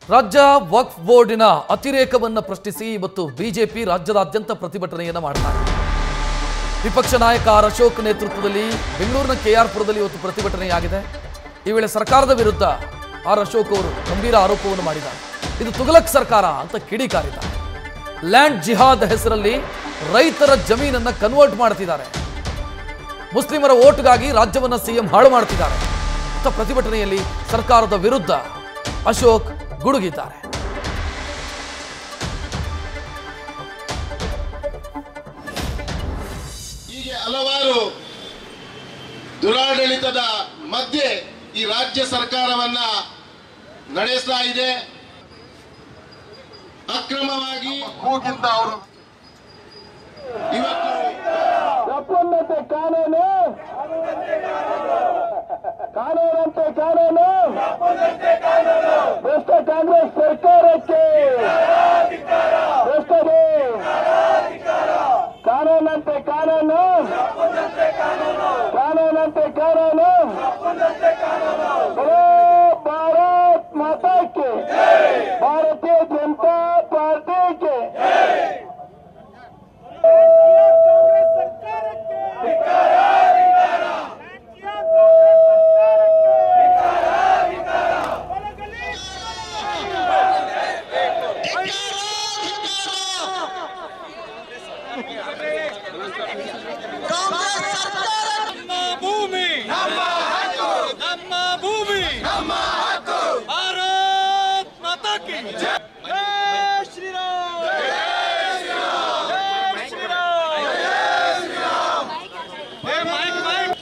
ರಾಜ್ಯ ವಕ್ಫ್ ಬೋರ್ಡಿನ ಅತಿರೇಕವನ್ನು ಪ್ರಶ್ನಿಸಿ ಇವತ್ತು ಬಿಜೆಪಿ ರಾಜ್ಯದಾದ್ಯಂತ ಪ್ರತಿಭಟನೆಯನ್ನು ಮಾಡ್ತಾರೆ ವಿಪಕ್ಷ ನಾಯಕ ಆರ್ ಅಶೋಕ್ ನೇತೃತ್ವದಲ್ಲಿ ಬೆಂಗಳೂರಿನ ಕೆಆರ್ಪುರದಲ್ಲಿ ಇವತ್ತು ಪ್ರತಿಭಟನೆಯಾಗಿದೆ ಈ ವೇಳೆ ಸರ್ಕಾರದ ವಿರುದ್ಧ ಆರ್ ಅಶೋಕ್ ಅವರು ಗಂಭೀರ ಆರೋಪವನ್ನು ಮಾಡಿದ್ದಾರೆ ಇದು ತುಗಲಕ್ ಸರ್ಕಾರ ಅಂತ ಕಿಡಿಕಾರಿದ್ದಾರೆ ಲ್ಯಾಂಡ್ ಜಿಹಾದ್ ಹೆಸರಲ್ಲಿ ರೈತರ ಜಮೀನನ್ನ ಕನ್ವರ್ಟ್ ಮಾಡ್ತಿದ್ದಾರೆ ಮುಸ್ಲಿಮರ ಓಟ್ಗಾಗಿ ರಾಜ್ಯವನ್ನ ಸಿಎಂ ಹಾಳು ಮಾಡ್ತಿದ್ದಾರೆ ಅಂತ ಪ್ರತಿಭಟನೆಯಲ್ಲಿ ಸರ್ಕಾರದ ವಿರುದ್ಧ ಅಶೋಕ್ ಗುಡುಗಿದ್ದಾರೆ ಹೀಗೆ ಹಲವಾರು ದುರಾಡಳಿತದ ಮಧ್ಯೆ ಈ ರಾಜ್ಯ ಸರ್ಕಾರವನ್ನ ನಡೆಸ್ತಾ ಇದೆ ಅಕ್ರಮವಾಗಿ ಕೂಗಿಂದ ಅವರು ಇವತ್ತು ಒಪ್ಪಂದತೆ ಕಾನೂನು ಕಾನೂನಂತೆ ಕಾನೂನು ಭ್ರಷ್ಟ ಕಾಂಗ್ರೆಸ್ ಸರ್ಕಾರಕ್ಕೆ ಭ್ರಷ್ಟರು ಕಾನೂನಂತೆ ಕಾನೂನು ಕಾನೂನಂತೆ ಕಾನೂನು ಬರೋ ಭಾರತ್ ಮಾತಾಕ್ಕೆ ಭಾರತೀಯ ಜನತಾ ಪಾರ್ಟಿಗೆ ಕಾಂಗ್ರೆಸ್ ಸರ್ಕಾರಕ್ಕೆ ರಾಜ್ಯ ಕಾಂಗ್ರೆಸ್ ಸರ್ಕಾರಕ್ಕೆ ಒಳಗಲಿ ನಮ್ಮ ಭೂಮಿ ನಮ್ಮ ಭೂಮಿ ಭಾರತ್ ಮಾತಾ ಕಿ ಜೈ ಶ್ರೀರಾಮ್ ಜೈ ಶ್ರೀರಾಮ್ ಏ ಮೈಕ್ ಮೈಕ್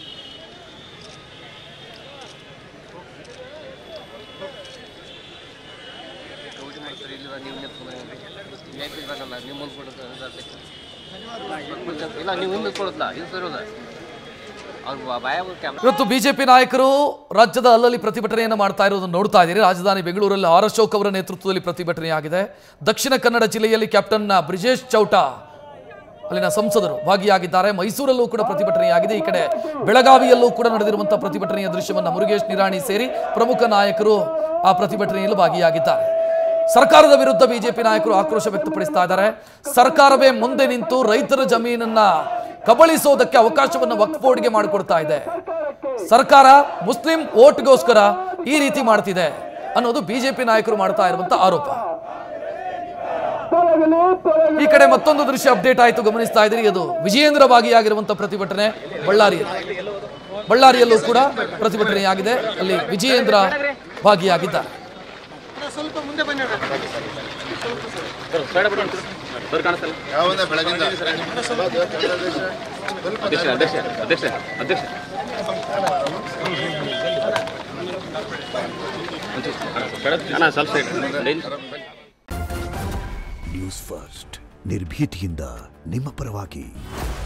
ಇಲ್ಲ ನೀವು ಹಿಂದೆ ಕೊಡಲ್ಲ ಇದು ಸರೋದ ಅವ್ರು ಬಾಯ ಕ್ಯಾಮ್ರಾ ಇವತ್ತು ಬಿಜೆಪಿ ನಾಯಕರು ರಾಜ್ಯದ ಅಲ್ಲಲ್ಲಿ ಪ್ರತಿಭಟನೆಯನ್ನು ಮಾಡ್ತಾ ಇರೋದನ್ನು ನೋಡ್ತಾ ಇದ್ದೀರಿ ರಾಜಧಾನಿ ಬೆಂಗಳೂರಲ್ಲಿ ಆರ್ ಅಶೋಕ್ ಅವರ ನೇತೃತ್ವದಲ್ಲಿ ಪ್ರತಿಭಟನೆಯಾಗಿದೆ ದಕ್ಷಿಣ ಕನ್ನಡ ಜಿಲ್ಲೆಯಲ್ಲಿ ಕ್ಯಾಪ್ಟನ್ ಬ್ರಿಜೇಶ್ ಚೌಟಾ ಅಲ್ಲಿನ ಸಂಸದರು ಭಾಗಿಯಾಗಿದ್ದಾರೆ ಮೈಸೂರಲ್ಲೂ ಕೂಡ ಪ್ರತಿಭಟನೆಯಾಗಿದೆ ಈ ಕಡೆ ಬೆಳಗಾವಿಯಲ್ಲೂ ಕೂಡ ನಡೆದಿರುವಂತಹ ಪ್ರತಿಭಟನೆಯ ದೃಶ್ಯವನ್ನ ಮುರುಗೇಶ್ ನಿರಾಣಿ ಸೇರಿ ಪ್ರಮುಖ ನಾಯಕರು ಆ ಪ್ರತಿಭಟನೆಯಲ್ಲಿ ಭಾಗಿಯಾಗಿದ್ದಾರೆ ಸರ್ಕಾರದ ವಿರುದ್ಧ ಬಿಜೆಪಿ ನಾಯಕರು ಆಕ್ರೋಶ ವ್ಯಕ್ತಪಡಿಸ್ತಾ ಇದ್ದಾರೆ ಸರ್ಕಾರವೇ ಮುಂದೆ ನಿಂತು ರೈತರ ಜಮೀನನ್ನ ಕಬಳಿಸೋದಕ್ಕೆ ಅವಕಾಶವನ್ನು ವಕ್ಫ್ ಬೋರ್ಡ್ಗೆ ಮಾಡಿಕೊಡ್ತಾ ಇದೆ ಸರ್ಕಾರ ಮುಸ್ಲಿಂ ಓಟ್ಗೋಸ್ಕರ ಈ ರೀತಿ ಮಾಡ್ತಿದೆ ಅನ್ನೋದು ಬಿಜೆಪಿ ನಾಯಕರು ಮಾಡ್ತಾ ಇರುವಂತ ಆರೋಪ ತೊಲಗಲಿ ತೊಲಗಲಿ ಈ ಕಡೆ ಮತ್ತೊಂದು ದೃಶ್ಯ ಅಪ್ಡೇಟ್ ಆಯಿತು ಗಮನಿಸ್ತಾ ಇದ್ದೀರಿ ಅದು ವಿಜಯೇಂದ್ರ ಭಾಗಿಯಾಗಿರುವಂತಹ ಪ್ರತಿಭಟನೆ ಬಳ್ಳಾರಿಯಲ್ಲಿ ಬಳ್ಳಾರಿಯಲ್ಲೂ ಕೂಡ ಪ್ರತಿಭಟನೆಯಾಗಿದೆ ಅಲ್ಲಿ ವಿಜಯೇಂದ್ರ ಭಾಗಿಯಾಗಿದ್ದಾರೆ ಬರ್ ಕಾಣಿಸ್ತಲ್ಲ ಯಾವಂದ್ರೆ ಬೆಳಗಿಂದ ಅಧ್ಯಕ್ಷ ಅಧ್ಯಕ್ಷ ಅಧ್ಯಕ್ಷ ಅಧ್ಯಕ್ಷ ಅಣ್ಣ ಸ್ವಲ್ಪ ಸೈಡ್ ನ್ಯೂಸ್ ಫಸ್ಟ್ ನಿರ್ಭೀತಿಯಿಂದ ನಿಮ್ಮ ಪರವಾಗಿ